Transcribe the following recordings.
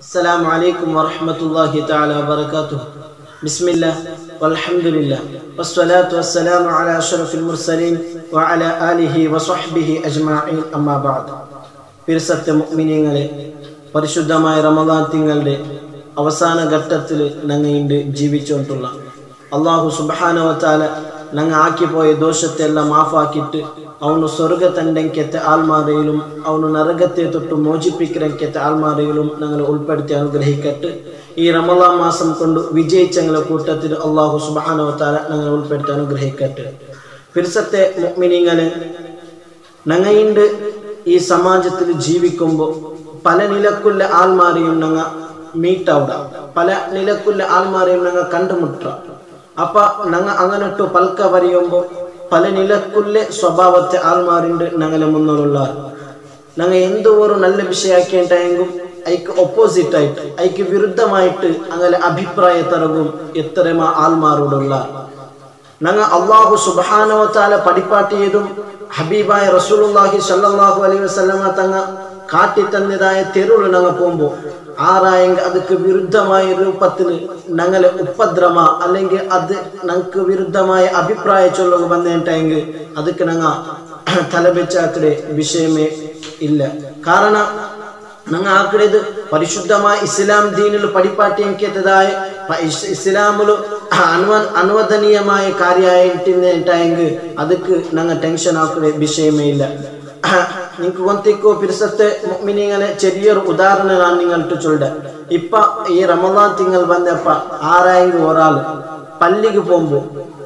السلام عليكم ورحمة الله تعالى وبركاته بسم الله والحمد لله والصلاة والسلام على أشرف المرسلين وعلى آله وصحبه أجمعين أما بعد പിരിസത്യ മുഅ്മിനീങ്ങളെ പരിശുദ്ധമായ റമദാൻ തിങ്ങളുടെ അവസാന ഘട്ടത്തിൽ ഞങ്ങൾ ഇണ്ട് ജീവിച്ചുകൊണ്ടുള്ള അള്ളാഹു സുബാനവത്താല ഞങ്ങൾ ആക്കിപ്പോയ ദോഷത്തെ എല്ലാം മാഫാക്കിയിട്ട് ಅವನು ಸ್ವರ್ಗತಂಡಂಕೆತ್ತ ಆಲ್ಮಾರೆയിലും ಅವನು നരകത്തെ തൊട്ട് മോചിപ്പിക്കരങ്കെത്ത ആൽമാരയിലും ഞങ്ങളെ ഉൾപ്പെടുത്തി അനുഗ്രഹിക്കട്ട് ഈ റമലാൻ മാസം കൊണ്ട് വിജയിച്ച ഞങ്ങളുടെ കൂട്ടത്തിൽ അള്ളാഹു സുബാനവത്താല ഞങ്ങളെ ഉൾപ്പെടുത്തി അനുഗ്രഹിക്കട്ടെ പിർസത്തെ മുഅ്മിനീങ്ങളെ ഞങ്ങയിണ്ട് ഈ സമാജത്തിൽ ജീവിക്കുമ്പോൾ പല നിലക്കുള്ള ആൽമാരെയും ഞങ്ങ മീട്ടൗട പല നിലക്കുള്ള ആൽമാരെയും ഞങ്ങ കണ്ടുമുട്ട അപ്പ ഞങ്ങ അങ്ങനിട്ട് പൽക്ക വരയുമ്പോൾ പല നിലക്കുള്ള സ്വഭാവത്തെ ആൾമാരുണ്ട് ഞങ്ങളെ മുന്നിലുള്ള ഞങ്ങൾ എന്തോ ഒരു നല്ല വിഷയാക്കേണ്ടെങ്കിൽ അതിക്ക് ഒപ്പോസിറ്റ് ആയിട്ട് അതിക്ക് വിരുദ്ധമായിട്ട് അങ്ങനെ അഭിപ്രായ തരവും എത്രമാ ആൾമാരോടുള്ള ഞങ്ങൾ അള്ളാഹു സുബാനവത്താല പടിപ്പാട്ടിയതും ഹബീബായ റസൂലുള്ളാഹി സല്ലല്ലാഹു അലൈഹി വസല്ലമ തങ്ങ കാട്ടി തന്നതായ തെരുവ് ഞങ്ങൾ പോകുമ്പോൾ ആറായെങ്കിൽ അതുക്ക് വിരുദ്ധമായ രൂപത്തിൽ ഞങ്ങളെ ഉപദ്രമ അല്ലെങ്കിൽ അത് ഞങ്ങൾക്ക് വിരുദ്ധമായ അഭിപ്രായ ചൊല്ലുക വന്നിട്ടെങ്കിൽ ಅದಕ್ಕೆ ഞങ്ങ തലവെച്ചാക്കടെ വിഷയമേ ഇല്ല കാരണം ഞങ്ങൾ ആക്കടേത് പരിശുദ്ധമായ ഇസ്ലാം ദീനിൽ പടിപ്പാട്ടിയെങ്കിയതായ ഇസ്ലാമില് അനുവ അനുവദനീയമായ കാര്യമായിട്ടിട്ടായെങ്കിൽ ಅದಕ್ಕೆ ഞങ്ങൾ ടെൻഷൻ ആക്കടെ വിഷയമേ ഇല്ല നിങ്ങൾക്ക് ಗೊಂತಿಕ್ಕೋ പിരിസത്തെ മുഅ്മിനീങ്ങളെ ചെറിയൊരു ഉദാഹരണം ഞാൻ നിങ്ങൾക്ക് ചൊല്ലുടെ ഇപ്പ ഈ റമദാൻ തിങ്കൾ വന്നപ്പ ആരായെങ്കിൽ ഒരാൾ പള്ളിക്ക് പോകുമ്പോ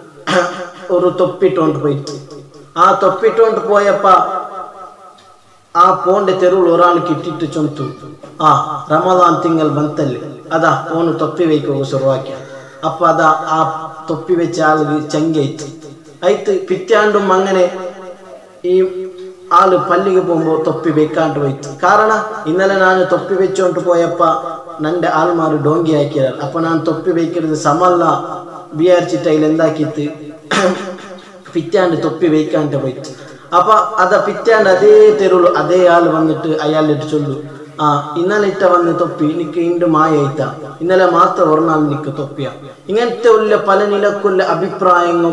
ഒരു തൊപ്പിട്ടോണ്ട് പോയിട്ട് ആ തൊപ്പിട്ടോണ്ട് പോയപ്പ ആ പോണ്ട തെരുവിൽ ഒരാൾ കിട്ടിട്ട് ചൊന്തു ആ റമദാൻ തിങ്കൾ ಬಂತಲ್ಲಿ അതാ ഓന് തൊപ്പി വയ്ക്കുക ശുരുവാക്കിയ അപ്പൊ അതാ ആ തൊപ്പി വെച്ച ആൾക്ക് ചങ്കേറ്റ് ആയിട്ട് പിറ്റാണ്ടും അങ്ങനെ ഈ ആള് പള്ളിക്ക് പോകുമ്പോ തൊപ്പി വെക്കാണ്ട് പോയിട്ട് കാരണം ഇന്നലെ ഞാൻ തൊപ്പി വെച്ചോണ്ട് പോയപ്പ നന്റെ ആൾമാർ ഡോങ്കി ആക്കിയതാണ് അപ്പൊ ഞാൻ തൊപ്പി വെക്കരുത് സമല്ല വിചാരിച്ചിട്ട് അതിൽ എന്താക്കിയിട്ട് പിറ്റാണ്ട് തൊപ്പി വെക്കാണ്ട് പോയിട്ട് അപ്പൊ അത പിറ്റാണ്ട് അതേ തെരുളു അതേ ആള് വന്നിട്ട് അയാളിട്ട് ചൊല്ലു ആ ഇന്നലെ ഇട്ട വന്ന് തൊപ്പി എനിക്ക് ഇണ്ട് മായായിട്ട ഇന്നലെ മാത്രം ഒരെണ്ണം നിക്ക് തൊപ്പിയ ഇങ്ങനത്തെ ഉള്ള പല നിലക്കുള്ള അഭിപ്രായങ്ങളും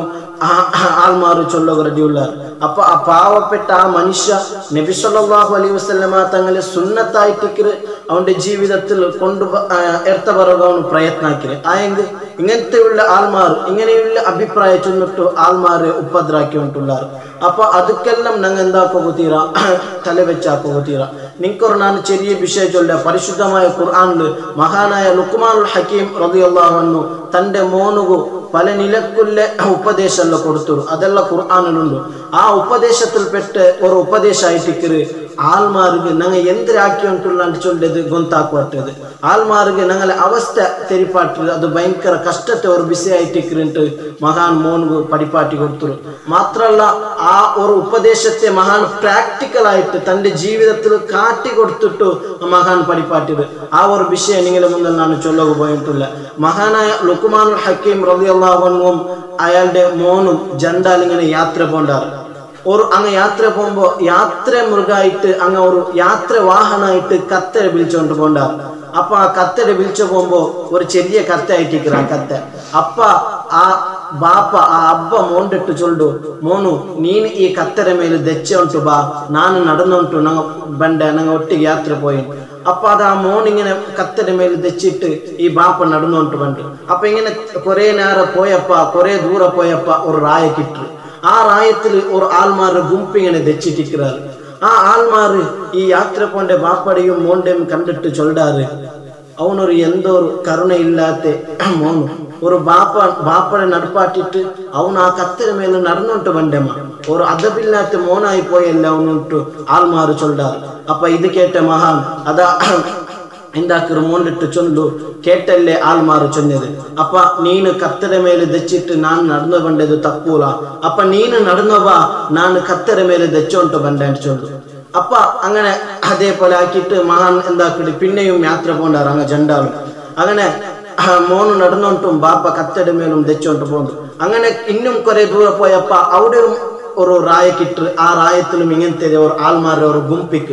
ആൾമാർ ചൊല്ലുക റെഡിയുള്ള അപ്പൊ ആ പാവപ്പെട്ട ആ മനുഷ്യ നബിസ്വല്ലാഹു അലൈഹി വസ്ലമ തങ്ങളെ സുന്നത്തായിട്ട് അവന്റെ ജീവിതത്തിൽ കൊണ്ടു എർത്ത പറയുക അവന് പ്രയത്നാക്കിയത് ആയെങ്കിൽ ഇങ്ങനത്തെയുള്ള ആൾമാർ ഇങ്ങനെയുള്ള അഭിപ്രായം ചെന്നിട്ട് ആൾമാരെ ഉപദ്രാക്കിക്കൊണ്ടുള്ളാർ അപ്പൊ ಅದಕ್ಕೆല്ലാം ഞങ്ങൾ എന്താക്കുക തല വെച്ചാക്കുക നിങ്ങൾക്കൊരു ഞാൻ ചെറിയ വിഷയം ചൊല്ല പരിശുദ്ധമായ ഖുർആാനില് മഹാനായ ലുക്മാനുൽ ഹക്കീം റളിയല്ലാഹു തന്റെ മോനുകു പല നിലക്കുള്ള ഉപദേശമെല്ലാം കൊടുത്തു അതെല്ലാം ഖുർആാനിലുണ്ട് ആ ഉപദേശത്തിൽപ്പെട്ട് ഒരു ഉപദേശമായിട്ടിക്കറ് ആൾമാർക്ക് ഞങ്ങൾ എന്തിനാക്കിയിട്ടുള്ളാണ്ട് ചൊല്ലത് ഗൊന്താക്കുവട്ടത് ആൾമാർക്ക് ഞങ്ങളെ അവസ്ഥ തെരിപ്പാട്ടത് അത് ഭയങ്കര കഷ്ടത്തെ ഒരു ബിസിയായിട്ടിക്കിറിട്ട് മഹാൻ മോന് പഠിപ്പാട്ടി കൊടുത്തു മാത്രമല്ല ആ ഒരു ഉപദേശത്തെ മഹാൻ പ്രാക്ടിക്കൽ ആയിട്ട് തന്റെ ജീവിതത്തിൽ കാട്ടി കൊടുത്തിട്ടു മഹാൻ പഠിപ്പാട്ടിയത് ആ ഒരു വിഷയം നിങ്ങളുടെ മുന്നിൽ ഞാൻ ചൊല്ലുക പോയിട്ടില്ല മഹാനായ ലുക്കുമാനുൽ ഹക്കീം റളിയല്ലാഹുവും അയാളുടെ മോനും ജണ്ടാലിങ്ങനെ യാത്ര പോണ്ടാറ് ഒരു അങ്ങ് യാത്ര പോകുമ്പോ യാത്ര മൃഗമായിട്ട് അങ്ങ് ഒരു യാത്ര വാഹനമായിട്ട് കത്തര വിളിച്ചോണ്ട് പോണ്ടാറ് അപ്പൊ ആ കത്തര വിളിച്ചു പോകുമ്പോ ഒരു ചെറിയ കത്തയായിട്ടിരിക്കുന്ന ആ കത്ത അപ്പ ആ ബാപ്പ ആ അബ്ബ മോണ്ടിട്ട് ചൊല്ലു മോನು ನೀನು ಈ ಕತ್ತರ ಮೇಲೆ ದೆಚ್ಚೆ ಉಂಟು ಬಾ ನಾನು നടന്നുಂಟು ನಂಗ ಬಂಡೆ ನಂಗ ಒಟ್ಟಿಗೆ ಯಾತ್ರೆ പോയി അപ്പൊ അത് ആ മോൻ ഇങ്ങനെ കത്തര മേൽ തെച്ചിട്ട് ഈ ബാപ്പ നടന്നുകൊണ്ട് പണ്ട് അപ്പൊ ഇങ്ങനെ കുറെ നേരം പോയപ്പ കുറെ ദൂരെ പോയപ്പ ഒരു റായ കിട്ടു ആ റായത്തിൽ ഒരു ആൾമാരുടെ ഗുംപ്പ് ഇങ്ങനെ തെച്ചിട്ടിരിക്കാറ് ആ ആൾമാര് ഈ യാത്ര പോണ്ട ബാപ്പടയും മോണ്ടയും കണ്ടിട്ട് ചൊല്ലാറ് അവനൊരു എന്തോ ഒരു കരുണയില്ലാത്ത മോನು ഒരു ബാപ്പ ബാപ്പടെ നടുപ്പാട്ടിട്ട് അവൻ ആ കത്തര മേലെ നടന്നോട്ട് വണ്ടമ്മ ഒരു അതപില്ലാത്ത മോനായി പോയല്ല അവനോട്ട് ആൾമാറ് ചൊല്ലാറ് അപ്പൊ ഇത് കേട്ട മഹാൻ അതാ എന്താക്കರು മോണ്ടിട്ട് ചൊല്ലു കേട്ടല്ലേ ആൾമാറ് ചൊന്നത് അപ്പ ನೀನು ಕತ್ತರ ಮೇಲೆ ದಚ್ಚಿಟ್ಟು ನಾನು ನಡೆದು ಬಂದದು ತಪ್ಪೂಲ ಅಪ್ಪ ನೀನು ನಡೆದವಾ ನಾನು ಕತ್ತರ ಮೇಲೆ ದಚ್ಚോണ്ട് ಬಂದೆ ಅಂತ ചൊല്ലു അപ്പ അങ്ങനെ അതേപോലെ ആക്കിയിട്ട് മഹാൻ എന്താക്കിട്ട് പിന്നെയും യാത്ര പോണ്ടാറ് അങ്ങ് ജണ്ടാളും അങ്ങനെ മോന് നടന്നോണ്ടും ബാപ്പ കത്തട മേലും തെച്ചോണ്ട് പോന്നു അങ്ങനെ ഇന്നും കുറെ ദൂരെ പോയപ്പ അവിടെയും ഒരു റായക്കിട്ട് ആ റായത്തിലും ഇങ്ങനത്തെ ഒരു ആൾമാരുടെ ഒരു ഗുംപ്പിക്ക്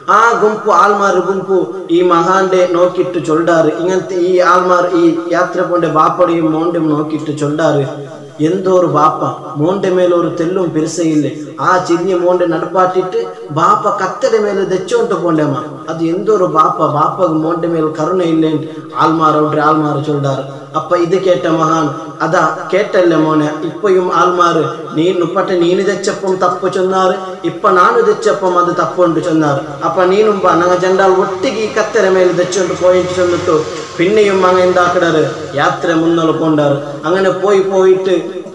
ആ ഗുಂಪು ആൾമാർ ഗുಂಪು ഈ മഹാന്റെ നോക്കിയിട്ട് ചൊല്ലാറ് ഇങ്ങനത്തെ ഈ ആൾമാർ ഈ യാത്ര പോണ്ട ബാപ്പടെയും മോണ്ടും നോക്കിയിട്ട് ചൊല്ലാറ് എന്തോ ഒരു ബാപ്പ മോന്റെ മേലെ ഒരു തെല്ലും പെരുസയില്ലേ ആ ചിരിഞ്ഞ് മോന്റെ നടപ്പാട്ടിട്ട് ബാപ്പ കത്തടെ മേലെ തെച്ചോണ്ട് പോണ്ടേമ്മ അത് എന്തോ ഒരു ബാപ്പ ബാപ്പ മോന്റെ മേൽ കരുണ ഇല്ലേ ആൾമാർ അവിടെ ആൾമാർ ചൊല്ലാറ് അപ്പൊ ഇത് കേട്ട മഹാൻ അതാ കേട്ടല്ലേ മോനെ ഇപ്പയും ആൾമാറ് നീ നുപ്പട്ടെ നീന് തെച്ചപ്പം തപ്പ് ചൊന്നാറ് ഇപ്പൊ നാನು തെച്ചപ്പം അത് തപ്പുണ്ട് ചൊന്നാറ് അപ്പൊ നീനും ബಾ ഞങ്ങ ജണ്ടാൾ ഒಟ್ಟಿಗೆ ഈ കത്തര മേലെ തെച്ചോണ്ട് പോയിട്ട് ചെന്നിട്ടു പിന്നെയും അങ്ങ് എന്താക്കിടാറ് യാത്ര മുന്നോട്ട് കൊണ്ടാറ് അങ്ങനെ പോയി പോയിട്ട്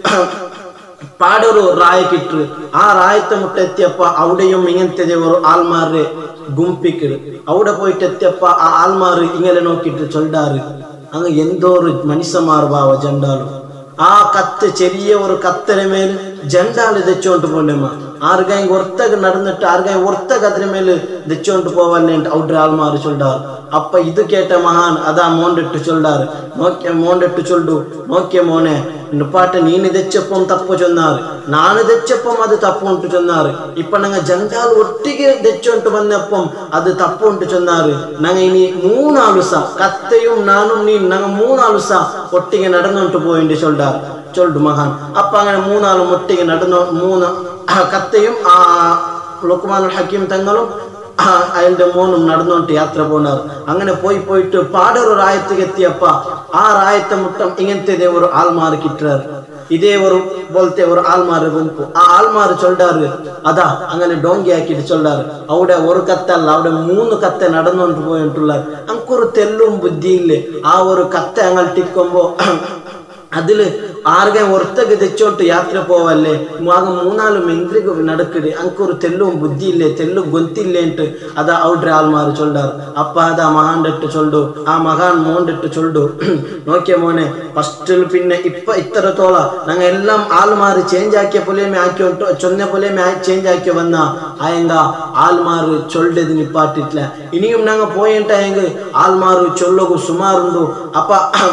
പാടൊരു റായക്കിട്ട് ആ റായത്തെ മുട്ട എത്തിയപ്പോ അവിടെയും ഇങ്ങനത്തെ ഒരു ആൾമാരുടെ ഗുംപിക്കല് അവിടെ പോയിട്ട് എത്തിയപ്പോ ആ ആൾമാര് ഇങ്ങനെ നോക്കിയിട്ട് ചൊല്ലാറ് അങ്ങ് എന്തോ ഒരു മനുഷ്യന്മാർ ബാവ ജണ്ടാളും ആ കത്ത് ചെറിയ ഒരു കത്തര മേൽ ജണ്ടാള് തെച്ചോണ്ട് പോണ്ടമ്മ ആർക്കായും ഒർത്തക നടന്നിട്ട് ആർക്കായും ഒർത്തക അതിന് മേല് തെച്ചോണ്ട് പോവല്ലേ അവിടെ ആൾമാർ ചൊല്ലാറ് അപ്പൊ ഇത് കേട്ട മഹാൻ അതാ മോണ്ടിട്ട് ചൊല്ലാറ് നോക്കിയ മോണ്ടിട്ട് ചൊല്ലു നോക്കിയ മോനെ നുപ്പാട്ട നീന് തെച്ചപ്പം തപ്പ് ചൊന്നാറ് നാണ് തെച്ചപ്പം അത് തപ്പുണ്ട് ചൊന്നാറ് ഇപ്പൊ ഞങ്ങ ജണ്ടാൽ ഒട്ടിಗೆ തെച്ചോണ്ട് വന്നപ്പം അത് തപ്പുണ്ട് ചൊന്നാറ് ഞങ്ങ ഇനി മൂന്നാളുസ കത്തയും നാനും നീ ഞങ്ങ മൂന്നാളുസ ഒട്ടിಗೆ നടന്നോണ്ട് പോയിണ്ട് ചൊല്ലാറ് ചൊല്ലു മഹാൻ അപ്പൊ അങ്ങനെ മൂന്നാളും ഒട്ടിಗೆ നടന്നു മൂന്ന് കത്തയും ആ ലുക്മാനുൽ ഹക്കീം തങ്ങളും ആ, അതിന്റെ മോനും നടന്നോണ്ട് യാത്ര പോണാർ അങ്ങനെ പോയി പോയിട്ട് പാടൊരു റായത്തിക്ക് എത്തിയപ്പ ആ റായത്തെ മുട്ടം ഇങ്ങനത്തെ ഒരു ആൾമാർ കിട്ടാറ് ഇതേ ഒരു പോലത്തെ ഒരു ആൾമാർ ഗുಂಪು ആ ആൾമാർ ചൊല്ലാറ് അതാ അങ്ങനെ ഡോങ്കി ആക്കിയിട്ട് ചൊല്ലാറ് അവിടെ ഒരു കത്തല്ല അവിടെ മൂന്ന് കത്തെ നടന്നുകൊണ്ട് പോയിട്ടുള്ള അങ്കൊരു തെല്ലും ബുദ്ധിയില്ലേ ആ ഒരു കത്തെ അങ്ങൾ ടിക്കുമ്പോ അതില് ആർക്കെ ഒർത്തക്ക് തെച്ചോട്ട് യാത്ര പോവല്ലേ ആകെ മൂന്നാലും എന്തിരിക്ക് നടക്കട് അങ്കൊരു തെല്ലും ബുദ്ധിയില്ലേ തെല്ലും ഗൊന്തില്ലേಂಟು അത ഔട്രെ ആൾമാർ ചൊല്ലാറ് അപ്പ അതാ മഹാണ്ടിട്ട് ചൊല്ലു ആ മഹാൻ മോണ്ടിട്ട് ചൊല്ലു നോക്കിയ മോനെ ഫസ്റ്റിൽ പിന്നെ ഇപ്പൊ ഇത്രത്തോള ഞങ്ങ എല്ലാം ആൾമാർ ചേഞ്ച് ആക്കിയ പോലെമേ ആക്കിയോട്ട് ചൊന്ന പോലെമേ ചേഞ്ച് ആക്കി വന്ന ആയെങ്ക ആൾമാർ ചൊല്ലത് നിപ്പാട്ടിട്ടില്ല ഇനിയും ഞങ്ങ പോയിട്ടായെങ്കിൽ ആൾമാർ ചൊല്ലകു സുമാറുണ്ടു അപ്പ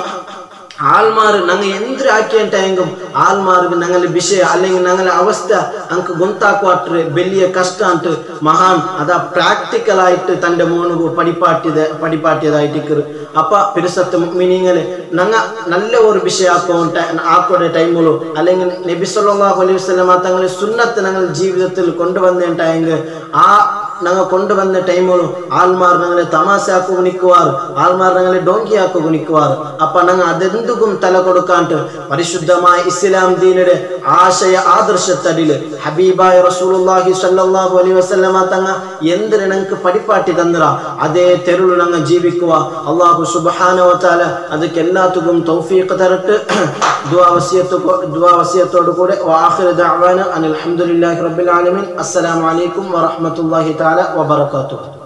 ആൾമാർ ഞങ്ങൾ എന്തൊരു ആക്കിയിട്ടെങ്കും ആൾമാർക്ക് ഞങ്ങളുടെ വിഷയ അല്ലെങ്കിൽ ഞങ്ങളുടെ അവസ്ഥ അങ്ങ് ഗൊന്താക്കുവാട്ട് വലിയ കഷ്ടാണ്ട് മഹാൻ അതാ പ്രാക്ടിക്കൽ ആയിട്ട് തന്റെ മോനുകു പഠിപ്പാട്ടിയത് പഠിപ്പാട്ടിയതായിട്ട് അപ്പ പെരുസത്ത് മീനിങ്ങള് ഞങ്ങ നല്ല ഒരു വിഷയ ആക്കോടെ ടൈമുള്ളൂ അല്ലെങ്കിൽ നബി സല്ലല്ലാഹു അലൈഹി വസല്ലമ തങ്ങളെ സുന്നത്ത് ഞങ്ങൾ ജീവിതത്തിൽ കൊണ്ടുവന്നിട്ടെങ്കിൽ ആ ഞങ്ങൾ കൊണ്ടുവന്ന ടൈമുള്ളൂ ആൾമാർ ഞങ്ങളെ തമാശാക്കു നിൽക്കുവാർ ആൾമാർ ഞങ്ങളെ ഡോങ്കിയാക്കു നിൽക്കുവാർ അപ്പൊ ഞങ്ങൾ അതെന്തുക്കും തല കൊടുക്കാണ്ട് പരിശുദ്ധമായ ഇസ്ലാം ദീനയുടെ ആശയ ആദർശത്തടില് ഹബീബായ റസൂലുള്ളാഹി സ്വല്ലല്ലാഹു അലൈഹി വസല്ലമ തങ്ങ എന്തിന് ഞങ്ങൾക്ക് പഠിപ്പാട്ടി തന്നിറ അതേ തെരുള് ഞങ്ങൾ ജീവിക്കുക അള്ളാഹു സുബ്ഹാനഹു വ തആല ಅದಕ್ಕೆ ಎಲ್ಲಾತುക്കും തൗഫീഖ് തരട്ട് ദുആ വസിയത്ത് ദുആ വസിയത്തോട് കൂടെ വാഖിറ ദഅവാന അനിൽ ഹംദുലില്ലാഹി റബ്ബിൽ ആലമീൻ അസ്സലാമു അലൈക്കും വറഹ്മത്തുള്ളാഹി തആല വബറകാതുഹു